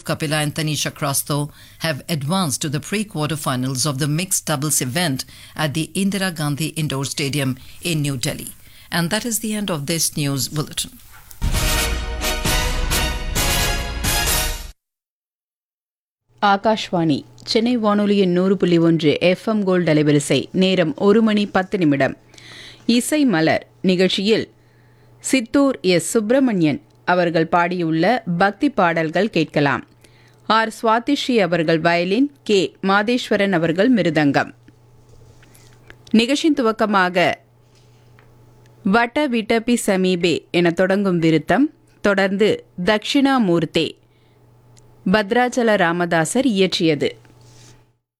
Kapila and Tanisha Krasto have advanced to the pre-quarterfinals of the mixed doubles event at the Indira Gandhi Indoor Stadium in New Delhi. And that is the end of this news bulletin. Akashvani Chennai வானொலியின் நூறு புள்ளி ஒன்று FM gold அலைவரிசை நேரம் ஒரு மணி பத்து நிமிடம் இசை மலர் நிகழ்ச்சியில் சித்தூர் எஸ் சுப்பிரமணியன் அவர்கள் பாடியுள்ள பக்தி பாடல்கள் கேட்கலாம் ஆர் சுவாதிஷி அவர்கள் வயலின் கே மாதேஸ்வரன் அவர்கள் மிருதங்கம் நிகழ்ச்சியின் துவக்கமாக வட்ட விட்டபி சமீபே என தொடங்கும் விருத்தம் தொடர்ந்து தக்ஷிணாமூர்த்தே பத்ராச்சல ராமதாசர் இயற்றியது